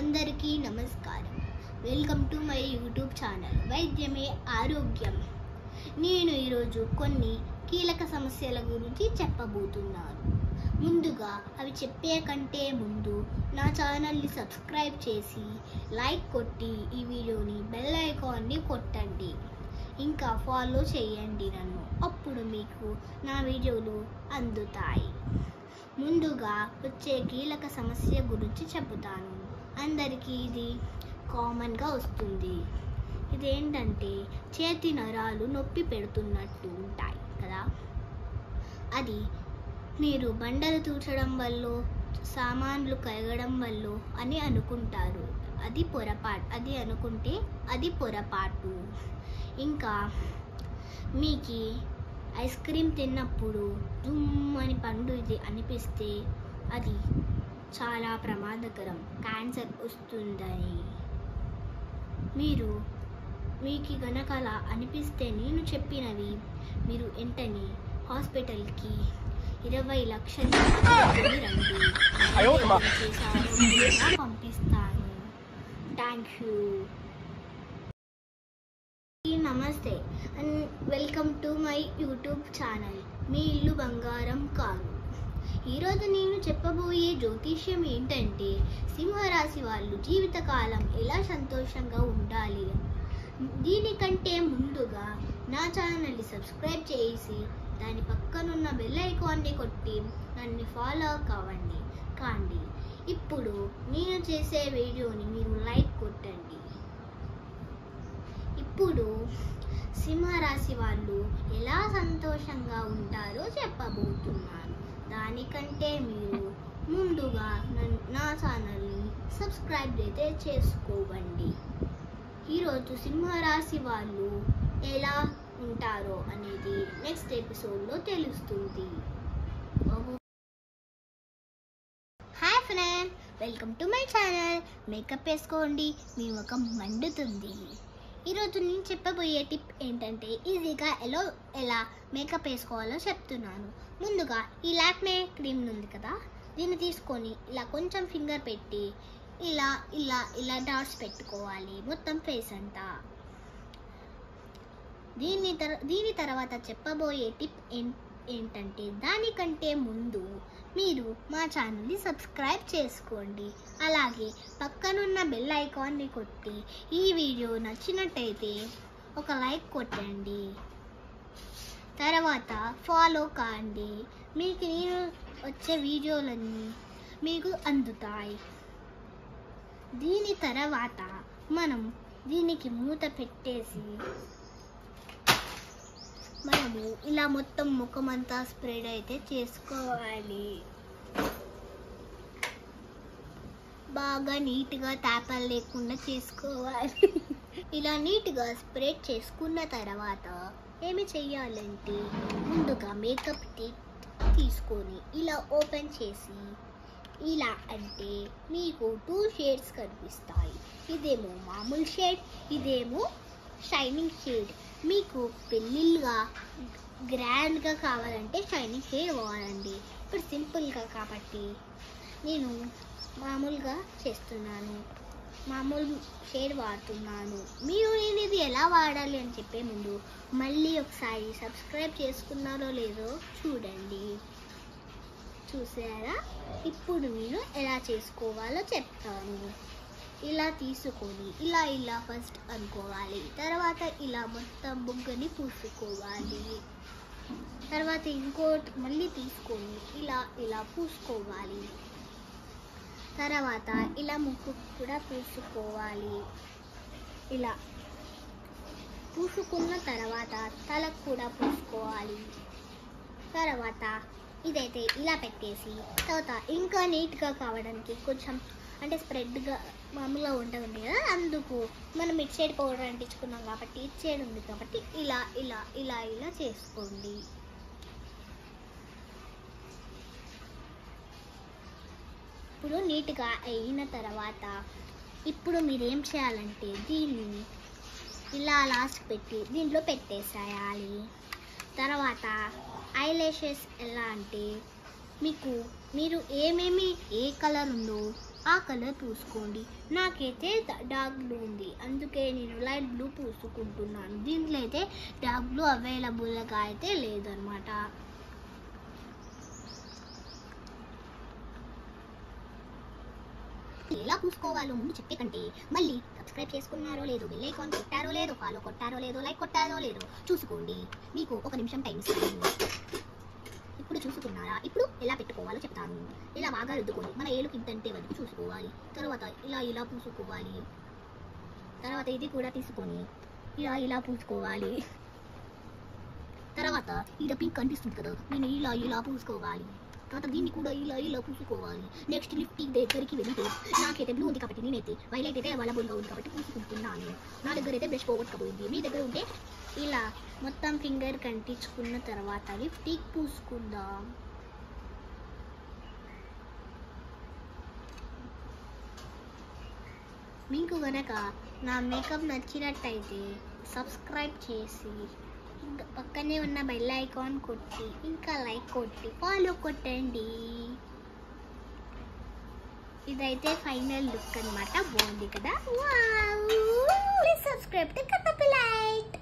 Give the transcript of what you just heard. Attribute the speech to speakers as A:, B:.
A: అందరికీ నమస్కారం welcome to my YouTube channel వైద్యమే ఆరోగ్యం నేను ఈరోజు కొన్ని కీలక సమస్యల గురించి చెప్పబోతున్నాను ముందుగా అవి చెప్పే కంటే ముందు నా ఛానల్ని సబ్స్క్రైబ్ చేసి లైక్ కొట్టి ఈ వీడియోని బెల్ ఐకాన్ని కొట్టండి ఇంకా ఫాలో చేయండి నన్ను అప్పుడు మీకు నా వీడియోలు అందుతాయి ముందుగా వచ్చే కీలక సమస్య గురించి చెబుతాను అందరికీ ఇది కామన్గా వస్తుంది ఇదేంటంటే చేతి నరాలు నొప్పి పెడుతున్నట్టు ఉంటాయి కదా అది మీరు బండలు తూచడం వల్ల సామాన్లు కడగడం వల్ల అని అనుకుంటారు అది పొరపాటు అది అనుకుంటే అది పొరపాటు ఇంకా మీకు ఐస్ క్రీమ్ తిన్నప్పుడు జుమ్ అని పండు ఇది అనిపిస్తే అది చాలా ప్రమాదకరం క్యాన్సర్ వస్తుందని మీరు మీకు గనక అలా అనిపిస్తే నేను చెప్పినవి మీరు వెంటనే హాస్పిటల్కి ఇరవై లక్షలు తీసుకొని రండి చేశారో పంపిస్తాను థ్యాంక్ యూ నమస్తే and welcome to my YouTube channel మీ ఇల్లు బంగారం కాదు ఈరోజు నేను చెప్పబోయే జ్యోతిష్యం ఏంటంటే సింహరాశి వాళ్ళు జీవితకాలం ఎలా సంతోషంగా ఉండాలి దీనికంటే ముందుగా నా ఛానల్ని సబ్స్క్రైబ్ చేసి దాని పక్కనున్న బెల్ ఐకాన్ని కొట్టి నన్ను ఫాలో కావండి కాండి ఇప్పుడు నేను చేసే వీడియోని మీరు లైక్ కొట్టండి ఇప్పుడు సింహరాశి వాళ్ళు ఎలా సంతోషంగా ఉంటారో చెప్పబోతున్నాను దానికంటే మీరు ముందుగా నన్- నా ఛానల్ని సబ్స్క్రైబ్ అయితే చేసుకోవండి ఈరోజు సింహరాశి వాళ్ళు ఎలా ఉంటారో అనేది నెక్స్ట్ ఎపిసోడ్లో తెలుస్తుంది hi friend welcome to my channel makeup వేసుకోండి మీ ముఖం మండుతుంది ఈరోజు నేను చెప్పబోయే టిప్ ఏంటంటే ఈజీగా ఎలా ఎలా మేకప్ వేసుకోవాలో చెప్తున్నాను ముందుగా ఈ లాక్మే క్రీమ్ ఉంది కదా దీన్ని తీసుకొని ఇలా కొంచెం ఫింగర్ పెట్టి ఇలా ఇలా ఇలా డాట్స్ పెట్టుకోవాలి మొత్తం ఫేస్ అంతా దీని తర్ దీని తర్వాత చెప్పబోయే టిప్ ఏం ఏంటంటే దానికంటే ముందు మీరు మా ఛానల్ని సబ్స్క్రైబ్ చేసుకోండి అలాగే పక్కనున్న బెల్ ఐకాన్ని కొట్టి ఈ వీడియో నచ్చినట్టయితే ఒక లైక్ కొట్టండి తర్వాత ఫాలో కాండి మీకు నేను వచ్చే వీడియోలన్నీ మీకు అందుతాయి దీని తర్వాత మనం దీనికి మూత పెట్టేసి మనము ఇలా మొత్తం ముఖం అంతా స్ప్రెడ్ అయితే చేసుకోవాలి బాగా నీట్గా తాపాలు లేకుండా చేసుకోవాలి ఇలా నీట్గా స్ప్రెడ్ చేసుకున్న తర్వాత ఏమి చెయ్యాలంటే ముందుగా మేకప్ కిట్ తీసుకొని ఇలా ఓపెన్ చేసి ఇలా అంటే మీకు టూ షేడ్స్ కనిపిస్తాయి ఇదేమో మామూలు షేడ్ ఇదేమో షైనింగ్ షేడ్ మీకు పెళ్ళిళ్ళుగా గ్రాండ్గా కావాలంటే షైనింగ్ షేడ్ వాడండి ఇప్పుడు సింపుల్గా కాబట్టి నేను మామూలుగా చేస్తున్నాను మామూలు షేడ్ వాడుతున్నాను మీరు నేను ఇది ఎలా వాడాలి అని చెప్పే ముందు మళ్ళీ ఒకసారి సబ్స్క్రైబ్ చేసుకున్నారో లేదో చూడండి చూసారా ఇప్పుడు నేను ఎలా చేసుకోవాలో చెప్తాను ఇలా తీసుకొని ఇలా ఇలా ఫస్ట్ అనుకోవాలి తర్వాత ఇలా మొత్తం బుగ్గని పూసుకోవాలి తర్వాత ఇంకోటి మళ్ళీ తీసుకొని ఇలా ఇలా పూసుకోవాలి తర్వాత ఇలా ముక్కు కూడా పూసుకోవాలి ఇలా పూసుకున్న తర్వాత తలకు కూడా పూసుకోవాలి తర్వాత ఇదైతే ఇలా పెట్టేసి తర్వాత ఇంకా నీట్గా కావడానికి కొంచెం అంటే స్ప్రెడ్గా మామూలుగా ఉంటుంది కదా అందుకు మనం ఇటు సైడ్ పౌడర్ అంటించుకున్నాం కాబట్టి ఇటు సైడ్ ఉంది కాబట్టి ఇలా ఇలా ఇలా ఇలా చేసుకోండి ఇప్పుడు నీట్గా అయిన తర్వాత ఇప్పుడు మీరు ఏం చేయాలంటే దీన్ని ఇలా లాస్ట్ పెట్టి దీంట్లో పెట్టేసేయాలి తర్వాత ఐలాషెస్ ఎలా అంటే మీకు మీరు ఏమేమి ఏ కలర్ ఉందో ఆ కలర్ పూసుకోండి నాకైతే డార్క్ బ్లూ ఉంది అందుకే నేను లైట్ బ్లూ పూసుకుంటున్నాను దీంట్లో అయితే డార్క్ బ్లూ అవైలబుల్గా అయితే లేదనమాట ఎలా పూసుకోవాలో ముందు చెప్పే కంటే మళ్ళీ సబ్స్క్రైబ్ చేసుకున్నారో లేదో బెల్ ఐకాన్ కొట్టారో లేదో ఫాలో కొట్టారో లేదో లైక్ కొట్టారో లేదో చూసుకోండి మీకు ఒక నిమిషం టైం ఇస్తాను ఇప్పుడు చూసుకున్నారా ఇప్పుడు ఎలా పెట్టుకోవాలో చెప్తాను ఇలా బాగా రుద్దుకొని మన ఏలుకి ఇంతంటే వరకు చూసుకోవాలి తర్వాత ఇలా ఇలా పూసుకోవాలి తర్వాత ఇది కూడా తీసుకొని ఇలా ఇలా పూసుకోవాలి తర్వాత ఇలా పింక్ కనిపిస్తుంది కదా నేను ఇలా ఇలా పూసుకోవాలి తర్వాత దీన్ని కూడా ఇలా ఇలా పూసుకోవాలి నెక్స్ట్ లిఫ్టింగ్ దగ్గరికి వెళ్తే నాకైతే బ్లూ ఉంది కాబట్టి నేనైతే వైలైట్ అయితే అవైలబుల్గా ఉంది కాబట్టి పూసుకుంటున్నాను నా దగ్గర అయితే బ్రష్ పోగొట్టుకపోయింది మీ దగ్గర ఉంటే ఇలా మొత్తం ఫింగర్ కంటించుకున్న తర్వాత లిఫ్టిక్ పూసుకుందాం మీకు గనక నా మేకప్ నచ్చినట్టయితే సబ్స్క్రైబ్ చేసి ఇంకా పక్కనే ఉన్న బెల్ ఐకాన్ కొట్టి ఇంకా లైక్ కొట్టి ఫాలో కొట్టండి ఇదైతే ఫైనల్ లుక్ అన్నమాట బాగుంది కదా వావ్ సబ్స్క్రైబ్ టు కథ పిలైట్